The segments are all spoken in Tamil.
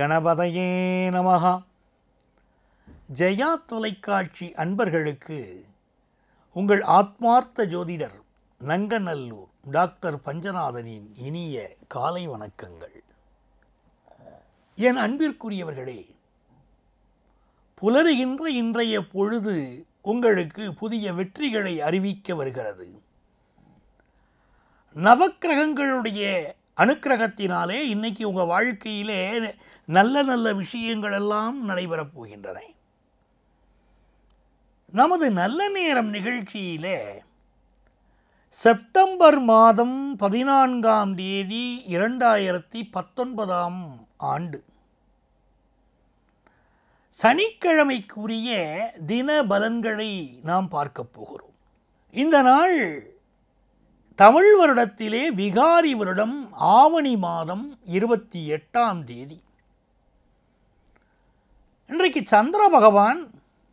கணபதையே நமகா ஜெயா தொலைக்காட்சி அன்பர்களுக்கு உங்கள் ஆத்மார்த்த ஜோதிடர் நங்கநல்லூர் டாக்டர் பஞ்சநாதனின் இனிய காலை வணக்கங்கள் என் அன்பிற்குரியவர்களே புலருகின்ற இன்றைய பொழுது உங்களுக்கு புதிய வெற்றிகளை அறிவிக்க வருகிறது நவக்கிரகங்களுடைய அனுக்கிரகத்தினாலே இன்னைக்கு உங்கள் வாழ்க்கையிலே நல்ல நல்ல விஷயங்கள் எல்லாம் நடைபெறப் போகின்றன நமது நல்ல நேரம் நிகழ்ச்சியிலே செப்டம்பர் மாதம் பதினான்காம் தேதி இரண்டாயிரத்தி பத்தொன்பதாம் ஆண்டு சனிக்கிழமைக்குரிய தின பலன்களை நாம் பார்க்கப் போகிறோம் இந்த நாள் தமிழ் வருடத்திலே விகாரி வருடம் ஆவணி மாதம் இருபத்தி எட்டாம் தேதி இன்றைக்கு சந்திர பகவான்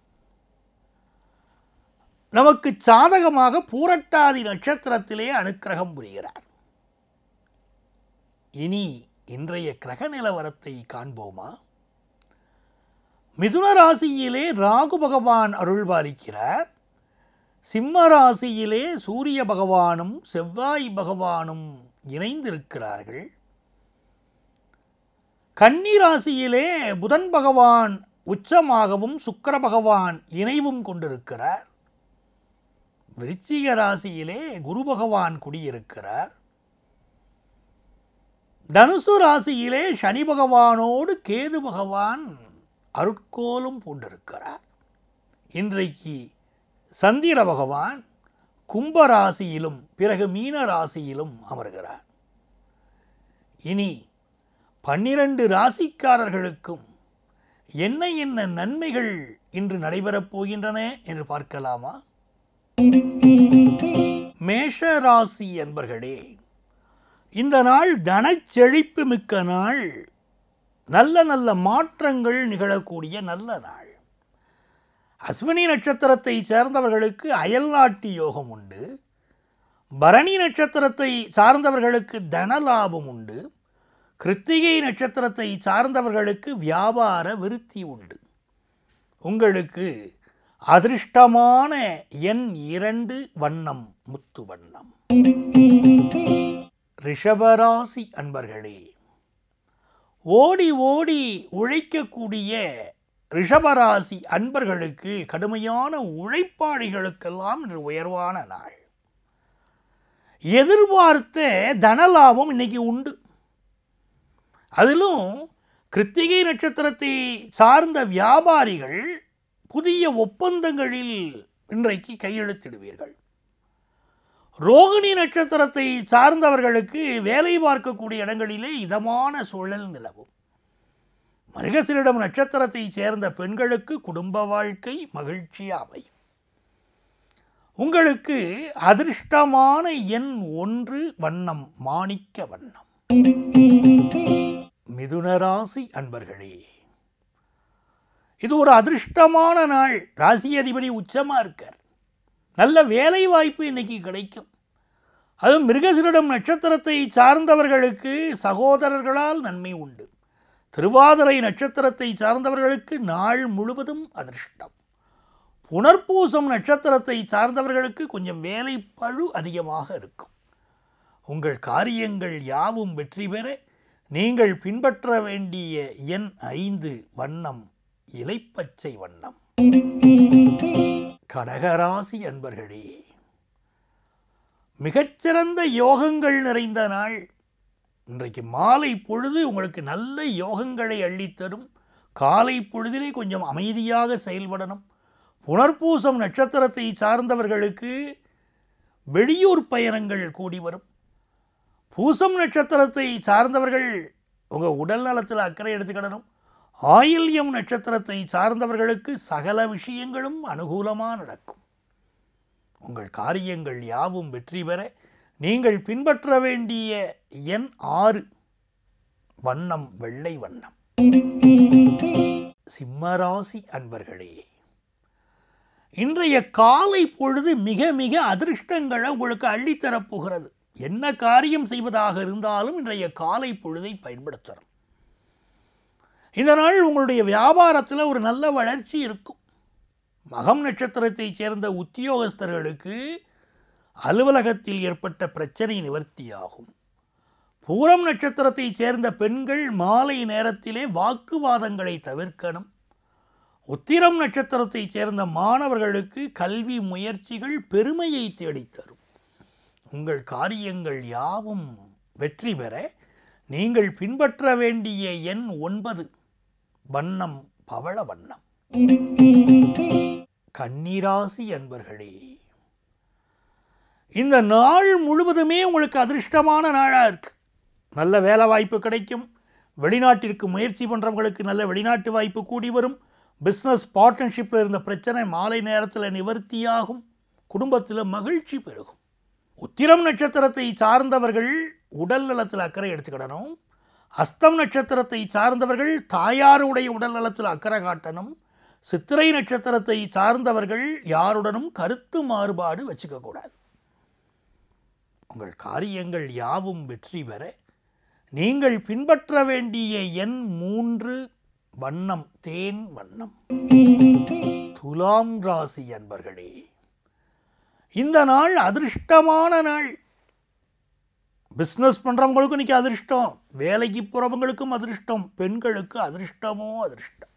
நமக்கு சாதகமாக பூரட்டாதி நட்சத்திரத்திலே அனுக்கிரகம் புரிகிறார் இனி இன்றைய கிரக நிலவரத்தை காண்போமா மிதுன ராசியிலே ராகு பகவான் அருள்பாலிக்கிறார் சிம்ம ராசியிலே சூரிய பகவானும் செவ்வாய் பகவானும் இணைந்திருக்கிறார்கள் கன்னி ராசியிலே புதன் பகவான் உச்சமாகவும் சுக்கர பகவான் இணைவும் கொண்டிருக்கிறார் விருச்சிக ராசியிலே குரு பகவான் குடியிருக்கிறார் தனுசு ராசியிலே சனி பகவானோடு கேது பகவான் அருட்கோலும் பூண்டிருக்கிறார் இன்றைக்கு சந்திர பகவான் கும்ப ராசியிலும் பிறகு மீன ராசியிலும் அமர்கிறார் இனி பன்னிரண்டு ராசிக்காரர்களுக்கும் என்ன என்ன நன்மைகள் இன்று நடைபெறப் போகின்றன என்று பார்க்கலாமா மேஷ ராசி என்பர்களே இந்த நாள் தனச்செழிப்பு மிக்க நாள் நல்ல நல்ல மாற்றங்கள் நிகழக்கூடிய நல்ல நாள் அஸ்வினி நட்சத்திரத்தை சேர்ந்தவர்களுக்கு அயல்நாட்டு யோகம் உண்டு பரணி நட்சத்திரத்தை சார்ந்தவர்களுக்கு தனலாபம் உண்டு கிருத்திகை நட்சத்திரத்தை சார்ந்தவர்களுக்கு வியாபார விருத்தி உண்டு உங்களுக்கு அதிர்ஷ்டமான எண் இரண்டு வண்ணம் முத்து வண்ணம் ரிஷபராசி அன்பர்களே ஓடி ஓடி உழைக்கக்கூடிய ரிஷபராசி அன்பர்களுக்கு கடுமையான உழைப்பாளிகளுக்கெல்லாம் இன்று உயர்வான நாள் எதிர்பார்த்த தனலாபம் இன்னைக்கு உண்டு அதிலும் கிருத்திகை நட்சத்திரத்தை சார்ந்த வியாபாரிகள் புதிய ஒப்பந்தங்களில் இன்றைக்கு கையெழுத்திடுவீர்கள் ரோகிணி நட்சத்திரத்தை சார்ந்தவர்களுக்கு வேலை பார்க்கக்கூடிய இடங்களிலே இதமான சூழல் நிலவும் மருகசிரிடம் நட்சத்திரத்தை சேர்ந்த பெண்களுக்கு குடும்ப வாழ்க்கை மகிழ்ச்சி அமையும் உங்களுக்கு அதிர்ஷ்டமான எண் ஒன்று வண்ணம் மாணிக்க வண்ணம் மிதுனராசி அன்பர்களே இது ஒரு அதிர்ஷ்டமான நாள் ராசி அதிபதி உச்சமாக இருக்கார் நல்ல வேலை வாய்ப்பு இன்னைக்கு கிடைக்கும் அதுவும் மிருகசிரிடம் நட்சத்திரத்தை சார்ந்தவர்களுக்கு சகோதரர்களால் நன்மை உண்டு திருவாதிரை நட்சத்திரத்தை சார்ந்தவர்களுக்கு நாள் முழுவதும் அதிர்ஷ்டம் புனர்பூசம் நட்சத்திரத்தை சார்ந்தவர்களுக்கு கொஞ்சம் வேலை பழு அதிகமாக இருக்கும் உங்கள் காரியங்கள் யாவும் வெற்றி பெற நீங்கள் பின்பற்ற வேண்டிய எண் ஐந்து வண்ணம் இலைப்பச்சை வண்ணம் கடகராசி அன்பர்களே மிகச்சிறந்த யோகங்கள் நிறைந்த நாள் இன்றைக்கு மாலை பொழுது உங்களுக்கு நல்ல யோகங்களை அள்ளித்தரும் காலை பொழுதிலே கொஞ்சம் அமைதியாக செயல்படணும் புனர்பூசம் நட்சத்திரத்தை சார்ந்தவர்களுக்கு வெளியூர் பயணங்கள் கூடி வரும் பூசம் நட்சத்திரத்தை சார்ந்தவர்கள் உங்கள் உடல் நலத்தில் அக்கறை எடுத்துக்கிடணும் ஆயில்யம் நட்சத்திரத்தை சார்ந்தவர்களுக்கு சகல விஷயங்களும் அனுகூலமாக நடக்கும் உங்கள் காரியங்கள் யாவும் வெற்றி பெற நீங்கள் பின்பற்ற வேண்டிய எண் ஆறு வண்ணம் வெள்ளை வண்ணம் சிம்மராசி அன்பர்களே இன்றைய காலை பொழுது மிக மிக அதிர்ஷ்டங்களை உங்களுக்கு அள்ளித்தரப் போகிறது என்ன காரியம் செய்வதாக இருந்தாலும் இன்றைய காலை பொழுதை பயன்படுத்தணும் இந்த நாள் உங்களுடைய வியாபாரத்தில் ஒரு நல்ல வளர்ச்சி இருக்கும் மகம் நட்சத்திரத்தைச் சேர்ந்த உத்தியோகஸ்தர்களுக்கு அலுவலகத்தில் ஏற்பட்ட பிரச்சனை நிவர்த்தியாகும் பூரம் நட்சத்திரத்தைச் சேர்ந்த பெண்கள் மாலை நேரத்திலே வாக்குவாதங்களை தவிர்க்கணும் உத்திரம் நட்சத்திரத்தைச் சேர்ந்த மாணவர்களுக்கு கல்வி முயற்சிகள் பெருமையை தேடித்தரும் உங்கள் காரியங்கள் யாவும் வெற்றி பெற நீங்கள் பின்பற்ற வேண்டிய எண் ஒன்பது வண்ணம் பவள வண்ணம் கன்னிராசி அன்பர்களே இந்த நாள் முழுவதுமே உங்களுக்கு அதிர்ஷ்டமான நாளாக இருக்கு நல்ல வேலை வாய்ப்பு கிடைக்கும் வெளிநாட்டிற்கு முயற்சி பண்ணுறவங்களுக்கு நல்ல வெளிநாட்டு வாய்ப்பு கூடி வரும் பிஸ்னஸ் பார்ட்னர்ஷிப்பில் இருந்த பிரச்சனை மாலை நேரத்தில் நிவர்த்தியாகும் குடும்பத்தில் மகிழ்ச்சி பெருகும் உத்திரம் நட்சத்திரத்தை சார்ந்தவர்கள் உடல் நலத்தில் அக்கறை எடுத்துக்கிடணும் அஸ்தம் நட்சத்திரத்தை சார்ந்தவர்கள் தாயாருடைய உடல் நலத்தில் அக்கறை காட்டணும் சித்திரை நட்சத்திரத்தை சார்ந்தவர்கள் யாருடனும் கருத்து மாறுபாடு வச்சுக்கக்கூடாது உங்கள் காரியங்கள் யாவும் வெற்றி பெற நீங்கள் பின்பற்ற வேண்டிய எண் மூன்று வண்ணம் தேன் வண்ணம் துலாம் ராசி அன்பர்களே இந்த நாள் அதிர்ஷ்டமான நாள் பிஸ்னஸ் பண்ணுறவங்களுக்கும் இன்னைக்கு அதிர்ஷ்டம் வேலைக்கு போகிறவங்களுக்கும் அதிர்ஷ்டம் பெண்களுக்கு அதிர்ஷ்டமோ அதிர்ஷ்டம்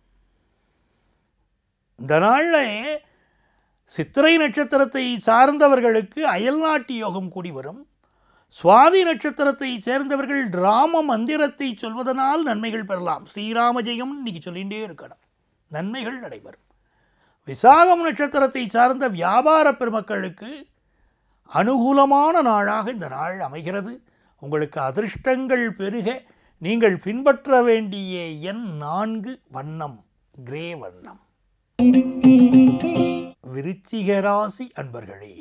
இந்த நாளில் சித்திரை நட்சத்திரத்தை சார்ந்தவர்களுக்கு அயல்நாட்டு யோகம் கூடி வரும் சுவாதி நட்சத்திரத்தை சேர்ந்தவர்கள் ராம மந்திரத்தை சொல்வதனால் நன்மைகள் பெறலாம் ஸ்ரீராம ஜெயம் இன்னைக்கு சொல்லிகிட்டே இருக்கணும் நன்மைகள் நடைபெறும் விசாகம் நட்சத்திரத்தை சார்ந்த வியாபார பெருமக்களுக்கு அனுகூலமான நாளாக இந்த நாள் அமைகிறது உங்களுக்கு அதிர்ஷ்டங்கள் பெருக நீங்கள் பின்பற்ற வேண்டிய எண் நான்கு வண்ணம் கிரே வண்ணம் விருச்சிக ராசி அன்பர்களே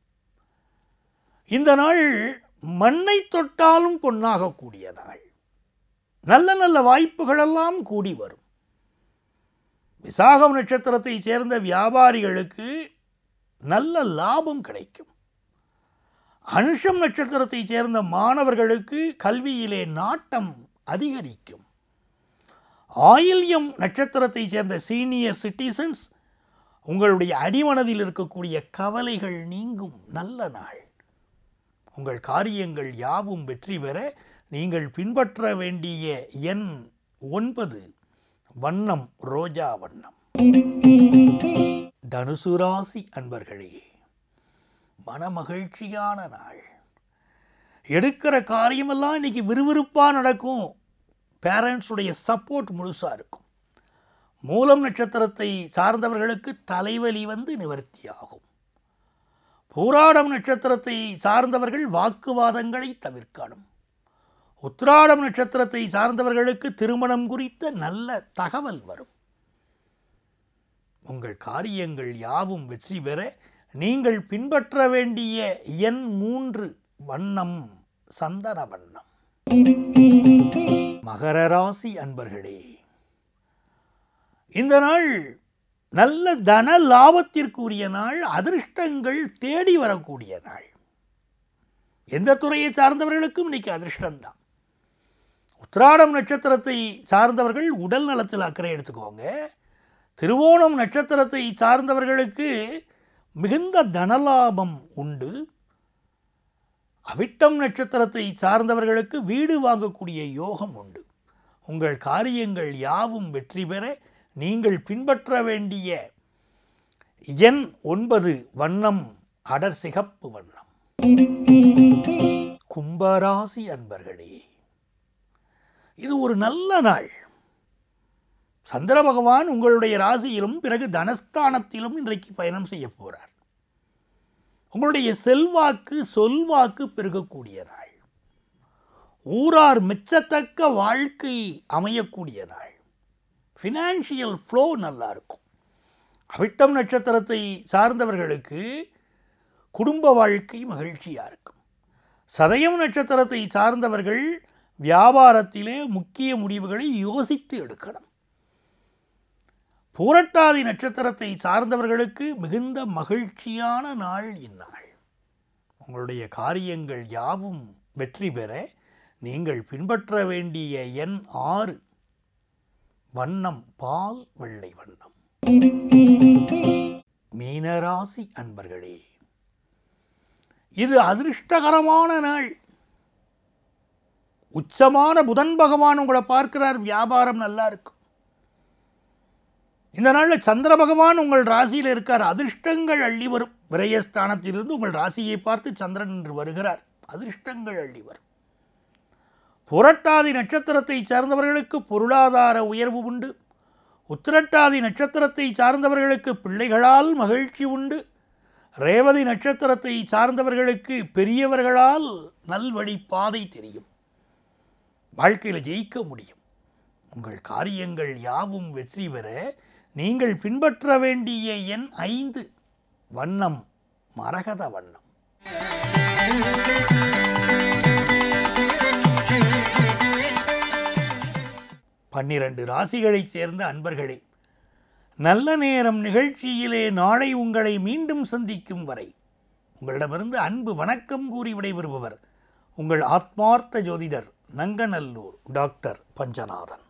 இந்த நாள் மண்ணை தொட்டாலும் பொன்னாகக்கூடிய நாள் நல்ல நல்ல வாய்ப்புகளெல்லாம் கூடி வரும் விசாகம் நட்சத்திரத்தை சேர்ந்த வியாபாரிகளுக்கு நல்ல லாபம் கிடைக்கும் அனுஷம் நட்சத்திரத்தை சேர்ந்த மாணவர்களுக்கு கல்வியிலே நாட்டம் அதிகரிக்கும் ஆயில்யம் நட்சத்திரத்தை சேர்ந்த சீனியர் சிட்டிசன்ஸ் உங்களுடைய அடிமனதில் இருக்கக்கூடிய கவலைகள் நீங்கும் நல்ல நாள் உங்கள் காரியங்கள் யாவும் வெற்றி பெற நீங்கள் பின்பற்ற வேண்டிய எண் ஒன்பது வண்ணம் ரோஜா வண்ணம் தனுசு ராசி அன்பர்களே மனமகிழ்ச்சியான நாள் எடுக்கிற காரியமெல்லாம் இன்னைக்கு விறுவிறுப்பாக நடக்கும் பேரண்ட்ஸுடைய சப்போர்ட் முழுசாக இருக்கும் மூலம் நட்சத்திரத்தை சார்ந்தவர்களுக்கு தலைவலி வந்து நிவர்த்தியாகும் பூராடம் நட்சத்திரத்தை சார்ந்தவர்கள் வாக்குவாதங்களை தவிர்க்கணும் உத்ராடம் நட்சத்திரத்தை சார்ந்தவர்களுக்கு திருமணம் குறித்த நல்ல தகவல் வரும் உங்கள் காரியங்கள் யாவும் வெற்றி பெற நீங்கள் பின்பற்ற வேண்டிய எண் மூன்று வண்ணம் சந்தன வண்ணம் மகர ராசி அன்பர்களே இந்த நாள் நல்ல தன லாபத்திற்குரிய நாள் அதிர்ஷ்டங்கள் தேடி வரக்கூடிய நாள் எந்த துறையை சார்ந்தவர்களுக்கும் இன்னைக்கு அதிர்ஷ்டம்தான் உத்திராடம் நட்சத்திரத்தை சார்ந்தவர்கள் உடல் நலத்தில் அக்கறை எடுத்துக்கோங்க திருவோணம் நட்சத்திரத்தை சார்ந்தவர்களுக்கு மிகுந்த தனலாபம் உண்டு அவிட்டம் நட்சத்திரத்தை சார்ந்தவர்களுக்கு வீடு வாங்கக்கூடிய யோகம் உண்டு உங்கள் காரியங்கள் யாவும் வெற்றி பெற நீங்கள் பின்பற்ற வேண்டிய எண் ஒன்பது வண்ணம் அடர் சிகப்பு வண்ணம் கும்பராசி அன்பர்களே இது ஒரு நல்ல நாள் சந்திர பகவான் உங்களுடைய ராசியிலும் பிறகு தனஸ்தானத்திலும் இன்றைக்கு பயணம் செய்ய போகிறார் உங்களுடைய செல்வாக்கு சொல்வாக்கு பெருகக்கூடிய நாள் ஊரார் மெச்சத்தக்க வாழ்க்கை அமையக்கூடிய நாள் ஃபினான்ஷியல் ஃப்ளோ நல்லா இருக்கும் அவிட்டம் நட்சத்திரத்தை சார்ந்தவர்களுக்கு குடும்ப வாழ்க்கை மகிழ்ச்சியாக இருக்கும் சதயம் நட்சத்திரத்தை சார்ந்தவர்கள் வியாபாரத்திலே முக்கிய முடிவுகளை யோசித்து எடுக்கணும் பூரட்டாதி நட்சத்திரத்தை சார்ந்தவர்களுக்கு மிகுந்த மகிழ்ச்சியான நாள் இந்நாள் உங்களுடைய காரியங்கள் யாவும் வெற்றி பெற நீங்கள் பின்பற்ற வேண்டிய எண் ஆறு வண்ணம் பால் வெள்ளை வண்ணம் மீனராசி அன்பர்களே இது அதிர்ஷ்டகரமான நாள் உச்சமான புதன் பகவான் உங்களை பார்க்கிறார் வியாபாரம் நல்லா இருக்கும் இந்த நாளில் சந்திர பகவான் உங்கள் ராசியில் இருக்கார் அதிர்ஷ்டங்கள் அள்ளி வரும் விரயஸ்தானத்திலிருந்து உங்கள் ராசியை பார்த்து சந்திரன் என்று வருகிறார் அதிர்ஷ்டங்கள் அள்ளி வரும் புரட்டாதி நட்சத்திரத்தை சார்ந்தவர்களுக்கு பொருளாதார உயர்வு உண்டு உத்திரட்டாதி நட்சத்திரத்தை சார்ந்தவர்களுக்கு பிள்ளைகளால் மகிழ்ச்சி உண்டு ரேவதி நட்சத்திரத்தை சார்ந்தவர்களுக்கு பெரியவர்களால் நல்வழி பாதை தெரியும் வாழ்க்கையில் ஜெயிக்க முடியும் உங்கள் காரியங்கள் யாவும் வெற்றி பெற நீங்கள் பின்பற்ற வேண்டிய எண் ஐந்து வண்ணம் மரகத வண்ணம் பன்னிரண்டு ராசிகளைச் சேர்ந்த அன்பர்களே நல்ல நேரம் நிகழ்ச்சியிலே நாளை உங்களை மீண்டும் சந்திக்கும் வரை உங்களிடமிருந்து அன்பு வணக்கம் கூறி விடைபெறுபவர் உங்கள் ஆத்மார்த்த ஜோதிடர் நங்கநல்லூர் டாக்டர் பஞ்சநாதன்